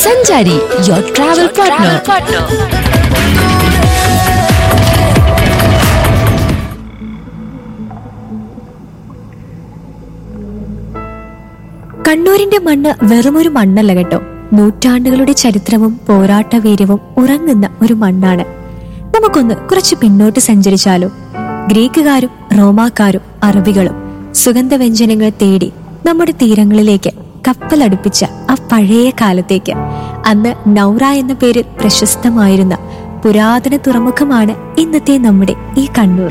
സഞ്ചാരി your travel partner കണ്ണൂരിന്റെ മണ്ണ് വെറുമൊരു മണ്ണല്ല കേട്ടോ നൂറ്റാണ്ടുകളുടെ ചരിത്രവും പോരാട്ട വീര്യവും ഉറങ്ങുന്ന ഒരു മണ്ണാണ് നമുക്കൊന്ന് കുറച്ച് പിന്നോട്ട് സഞ്ചരിച്ചാലോ ഗ്രീക്കുകാരും റോമാക്കാരും അറബികളും സുഗന്ധവ്യഞ്ജനങ്ങൾ തേടി നമ്മുടെ തീരങ്ങളിലേക്ക് കപ്പലടുപ്പിച്ച ആ പഴയ കാലത്തേക്ക് അന്ന് നൗറ എന്ന പേരിൽ പ്രശസ്തമായിരുന്ന പുരാതന തുറമുഖമാണ് ഇന്നത്തെ നമ്മുടെ ഈ കണ്ണൂർ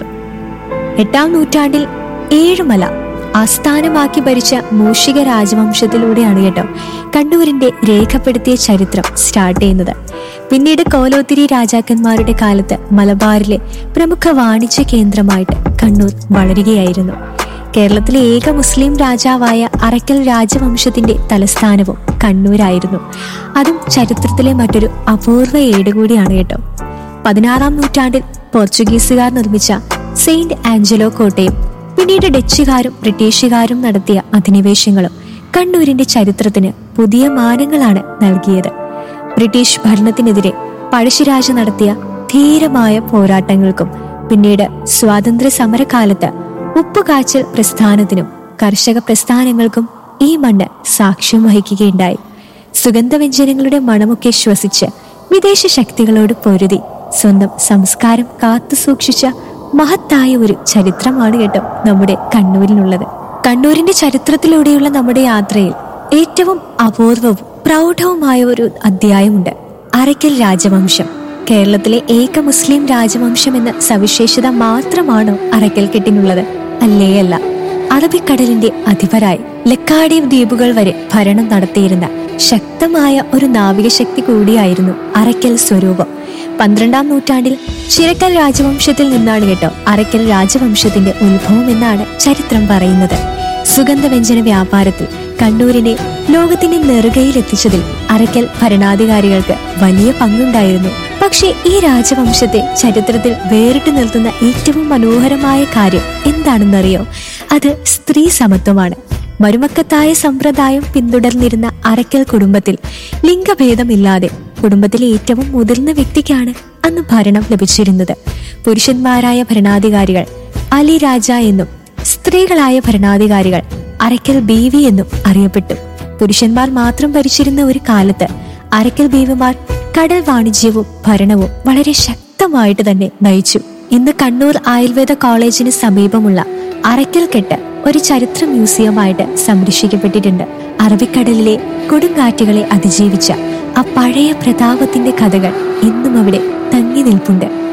എട്ടാം നൂറ്റാണ്ടിൽ ഏഴുമല ആസ്ഥാനമാക്കി ഭരിച്ച മൂഷിക രാജവംശത്തിലൂടെയാണ് കേട്ടോ കണ്ണൂരിന്റെ രേഖപ്പെടുത്തിയ ചരിത്രം സ്റ്റാർട്ട് ചെയ്യുന്നത് പിന്നീട് കോലോത്തിരി രാജാക്കന്മാരുടെ കാലത്ത് മലബാറിലെ പ്രമുഖ വാണിജ്യ കേന്ദ്രമായിട്ട് കണ്ണൂർ വളരുകയായിരുന്നു കേരളത്തിലെ ഏക മുസ്ലിം രാജാവായ അറക്കൽ രാജവംശത്തിന്റെ തലസ്ഥാനവും കണ്ണൂരായിരുന്നു അതും ചരിത്രത്തിലെ മറ്റൊരു അപൂർവ ഏട് കൂടിയാണ് കേട്ടോ പതിനാറാം നൂറ്റാണ്ടിൽ പോർച്ചുഗീസുകാർ നിർമ്മിച്ച സെയിന്റ് ആഞ്ചലോ കോട്ടയും പിന്നീട് ഡച്ചുകാരും ബ്രിട്ടീഷുകാരും നടത്തിയ അധിനിവേശങ്ങളും കണ്ണൂരിന്റെ ചരിത്രത്തിന് പുതിയ മാനങ്ങളാണ് നൽകിയത് ബ്രിട്ടീഷ് ഭരണത്തിനെതിരെ പഴശ്ശിരാജ നടത്തിയ ധീരമായ പോരാട്ടങ്ങൾക്കും പിന്നീട് സ്വാതന്ത്ര്യ സമരകാലത്ത് ഉപ്പുകാച്ചൽ പ്രസ്ഥാനത്തിനും കർഷക പ്രസ്ഥാനങ്ങൾക്കും ഈ മണ്ണ് സാക്ഷ്യം വഹിക്കുകയുണ്ടായി സുഗന്ധവ്യഞ്ജനങ്ങളുടെ മണമൊക്കെ ശ്വസിച്ച് വിദേശ ശക്തികളോട് പൊരുതി സ്വന്തം സംസ്കാരം കാത്തു സൂക്ഷിച്ച മഹത്തായ ഒരു ചരിത്രമാണ് കേട്ടോ നമ്മുടെ കണ്ണൂരിനുള്ളത് കണ്ണൂരിന്റെ ചരിത്രത്തിലൂടെയുള്ള നമ്മുടെ യാത്രയിൽ ഏറ്റവും അപൂർവവും പ്രൗഢവുമായ ഒരു അധ്യായമുണ്ട് അറയ്ക്കൽ രാജവംശം കേരളത്തിലെ ഏക മുസ്ലിം രാജവംശം എന്ന സവിശേഷത മാത്രമാണോ അറയ്ക്കൽക്കെട്ടിനുള്ളത് അല്ലേ അല്ല അറബിക്കടലിന്റെ അധിപരായി ലക്കാഡിയം ദ്വീപുകൾ വരെ ഭരണം നടത്തിയിരുന്ന ശക്തമായ ഒരു നാവികശക്തി കൂടിയായിരുന്നു അറയ്ക്കൽ സ്വരൂപം പന്ത്രണ്ടാം നൂറ്റാണ്ടിൽ ചിരക്കൽ രാജവംശത്തിൽ നിന്നാണ് കേട്ടോ അറയ്ക്കൽ രാജവംശത്തിന്റെ ഉത്ഭവം എന്നാണ് ചരിത്രം പറയുന്നത് സുഗന്ധവ്യഞ്ജന വ്യാപാരത്തിൽ കണ്ണൂരിനെ ലോകത്തിന്റെ നെറുകയിലെത്തിച്ചതിൽ അറയ്ക്കൽ ഭരണാധികാരികൾക്ക് വലിയ പങ്കുണ്ടായിരുന്നു പക്ഷേ ഈ രാജവംശത്തെ ചരിത്രത്തിൽ വേറിട്ട് നിർത്തുന്ന ഏറ്റവും മനോഹരമായ കാര്യം എന്താണെന്നറിയോ അത് സ്ത്രീ സമത്വമാണ് മരുമക്കത്തായ സമ്പ്രദായം പിന്തുടർന്നിരുന്ന അറയ്ക്കൽ കുടുംബത്തിൽ ലിംഗഭേദമില്ലാതെ കുടുംബത്തിലെ ഏറ്റവും മുതിർന്ന വ്യക്തിക്കാണ് അന്ന് ഭരണം ലഭിച്ചിരുന്നത് പുരുഷന്മാരായ ഭരണാധികാരികൾ അലി രാജ എന്നും സ്ത്രീകളായ ഭരണാധികാരികൾ അറയ്ക്കൽ ബീവി എന്നും അറിയപ്പെട്ടു പുരുഷന്മാർ മാത്രം ഭരിച്ചിരുന്ന ഒരു കാലത്ത് അറയ്ക്കൽ ബീവിമാർ കടൽ വാണിജ്യവും ഭരണവും വളരെ ശക്തമായിട്ട് തന്നെ നയിച്ചു ഇന്ന് കണ്ണൂർ ആയുർവേദ കോളേജിന് സമീപമുള്ള അറയ്ക്കൽ കെട്ട് ഒരു ചരിത്ര മ്യൂസിയമായിട്ട് സംരക്ഷിക്കപ്പെട്ടിട്ടുണ്ട് അറബിക്കടലിലെ കൊടുങ്കാറ്റുകളെ അതിജീവിച്ച ആ പഴയ പ്രതാപത്തിന്റെ കഥകൾ ഇന്നും അവിടെ തങ്ങി നിൽപ്പുണ്ട്